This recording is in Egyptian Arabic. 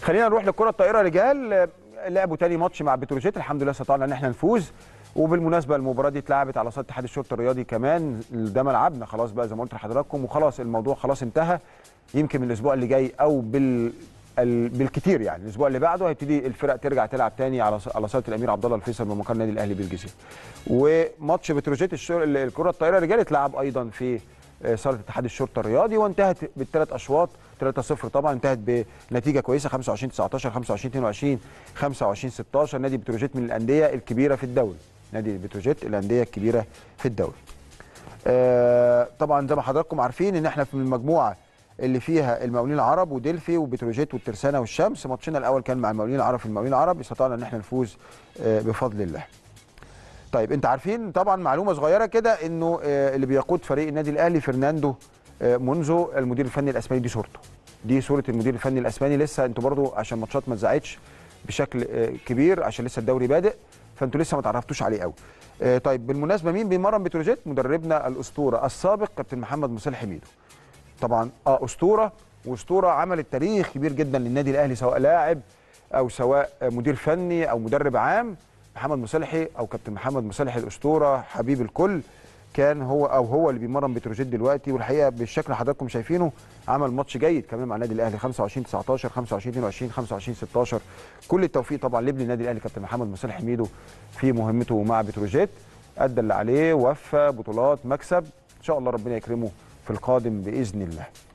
خلينا نروح للكره الطائره رجال آه، لعبوا تاني ماتش مع بتروجيت الحمد لله استطعنا ان احنا نفوز وبالمناسبه المباراه دي اتلعبت على صاله اتحاد الشرطه الرياضي كمان ده ملعبنا خلاص بقى زي ما قلت لحضراتكم وخلاص الموضوع خلاص انتهى يمكن من الاسبوع اللي جاي او بال ال- بالكتير يعني الاسبوع اللي بعده هيبتدي الفرق ترجع تلعب تاني على ص- على صاله الامير عبد الله الفيصل بمقر النادي الاهلي بالجزيره وماتش بتروجيت الشر... الكره الطائره رجال اتلعب ايضا في آه، صاله اتحاد الشرطه الرياضي وانتهت بالثلاث اشواط 3-0 طبعا انتهت بنتيجه كويسه 25 19 25 22 25 16 نادي بتروجيت من الانديه الكبيره في الدوري نادي بتروجيت الانديه الكبيره في الدوري آه، طبعا زي ما حضراتكم عارفين ان احنا في المجموعه اللي فيها المقاولين العرب وديلفي وبتروجيت والترسانه والشمس ماتشنا الاول كان مع المقاولين العرب في المقاولين العرب استطعنا ان احنا نفوز آه، بفضل الله طيب انت عارفين طبعا معلومه صغيره كده انه آه، اللي بيقود فريق النادي الاهلي فرناندو آه، منذ المدير الفني الاسباني دي صورته دي صوره المدير الفني الاسباني لسه انتوا برضو عشان ماتشات ما اتذاعتش بشكل آه، كبير عشان لسه الدوري بادئ فانتوا لسه ما تعرفتوش عليه قوي آه، طيب بالمناسبه مين بيمرن بتروجيت مدربنا الاسطوره السابق كابتن محمد مصالح حميدو طبعا اه اسطوره واسطوره عملت تاريخ كبير جدا للنادي الاهلي سواء لاعب او سواء مدير فني او مدرب عام محمد مصالحي او كابتن محمد مصالحي الاسطوره حبيب الكل كان هو او هو اللي بيمرن بتروجيت دلوقتي والحقيقه بالشكل اللي حضراتكم شايفينه عمل ماتش جيد كمان مع النادي الاهلي 25 19 25 22 25 16 كل التوفيق طبعا لابن النادي الاهلي كابتن محمد مصالح حميدو في مهمته مع بتروجيت ادى اللي عليه وفى بطولات مكسب ان شاء الله ربنا يكرمه في القادم باذن الله